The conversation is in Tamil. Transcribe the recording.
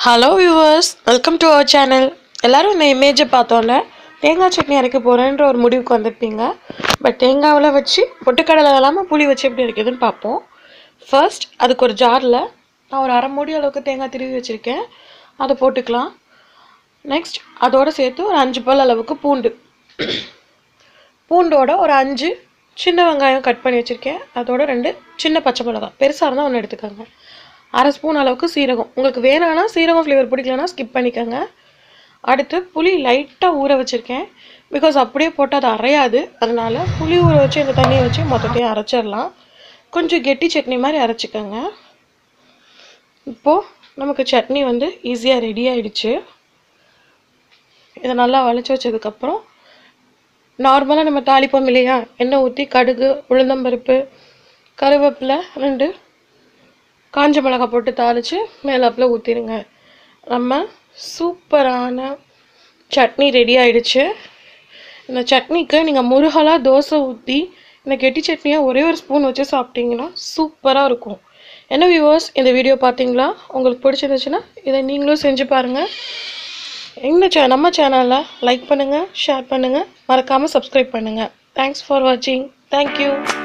hello viewers welcome to our channel எல்லாரும் இந்த இமேஜை பார்த்தோன்னே தேங்காய் சட்னி அரைக்க போகிறேன்ற ஒரு முடிவுக்கு வந்திருப்பீங்க பட் தேங்காவில் வச்சு பொட்டுக்கடலை இல்லாமல் புளி வச்சு எப்படி இருக்குதுன்னு பார்ப்போம் ஃபர்ஸ்ட் அதுக்கு ஒரு ஜாரில் நான் ஒரு அரை மூடி அளவுக்கு தேங்காய் திருவி வச்சுருக்கேன் அதை போட்டுக்கலாம் நெக்ஸ்ட் அதோடு சேர்த்து ஒரு அஞ்சு பல் அளவுக்கு பூண்டு பூண்டோட ஒரு அஞ்சு சின்ன வெங்காயம் கட் பண்ணி வச்சுருக்கேன் அதோட ரெண்டு சின்ன பச்சை மிளகாய் பெருசாக இருந்தால் ஒன்று எடுத்துக்கோங்க அரை ஸ்பூன் அளவுக்கு சீரகம் உங்களுக்கு வேணாம்னா சீரகம் ஃப்ளேவர் பிடிக்கலனா ஸ்கிப் பண்ணிக்கோங்க அடுத்து புளி லைட்டாக ஊற வச்சுருக்கேன் பிகாஸ் அப்படியே போட்டால் அது அரையாது அதனால புளி ஊற வச்சு இந்த தண்ணியை வச்சு மொத்தத்தையும் அரைச்சிடலாம் கொஞ்சம் கெட்டி சட்னி மாதிரி அரைச்சிக்கோங்க இப்போது நமக்கு சட்னி வந்து ஈஸியாக ரெடி ஆயிடுச்சு இதை நல்லா வளைச்சி வச்சதுக்கப்புறம் நார்மலாக நம்ம தாளிப்போம் இல்லையா எண்ணெய் ஊற்றி கடுகு உளுந்தம்பருப்பு கருவேப்பிலை ரெண்டு காஞ்ச மிளகாய் போட்டு தாளித்து மேலாப்பில் ஊற்றிடுங்க நம்ம சூப்பரான சட்னி ரெடி ஆயிடுச்சு இந்த சட்னிக்கு நீங்கள் முருகலாக தோசை ஊற்றி இந்த கெட்டி சட்னியை ஒரே ஒரு ஸ்பூன் வச்சு சாப்பிட்டீங்கன்னா சூப்பராக இருக்கும் என்ன வியூவர்ஸ் இந்த வீடியோ பார்த்தீங்களா உங்களுக்கு பிடிச்சிருந்துச்சுன்னா இதை நீங்களும் செஞ்சு பாருங்கள் எங்கள் சே நம்ம சேனலை லைக் பண்ணுங்கள் ஷேர் பண்ணுங்கள் மறக்காமல் சப்ஸ்கிரைப் பண்ணுங்கள் தேங்க்ஸ் ஃபார் வாட்சிங் தேங்க்யூ